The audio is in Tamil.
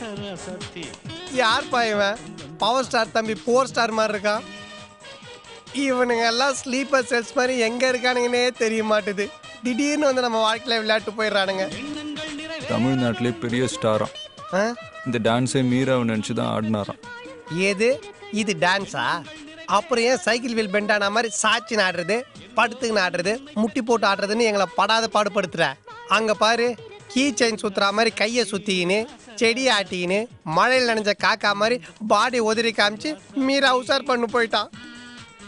யார்ப்பா இவன் பவர் ஸ்டார் தம்பி போர் ஸ்டார் மாதிரி இருக்கான் இவனுங்க எல்லாம் ஸ்லீப்பர் செல்ஸ் மாதிரி எங்க இருக்கானுங்கன்னே தெரிய மாட்டுது திடீர்னு வந்து நம்ம வாழ்க்கையில விளையாட்டு போயிடுறானுங்க தமிழ்நாட்டிலே பெரிய ஸ்டாராம் ஆ? இந்த டான்ஸே மீராவை நினச்சி தான் ஆடினாராம் ஏது இது டான்ஸா அப்புறம் ஏன் சைக்கிள் வீல் பெண்ட் ஆன மாதிரி சாச்சின்னு ஆடுறது படுத்துக்கின்னு ஆடுறது முட்டி போட்டு ஆடுறதுன்னு எங்களை படாத பாடுபடுத்துற அங்க பாரு கீ செயின் சுத்துற மாதிரி கையை சுத்திக்கின்னு செடி ஆட்டிக்கின்னு மழையில் நனைஞ்ச காக்கா மாதிரி பாடி உதறி காமிச்சு மீரா உசார் பண்ணு போயிட்டான்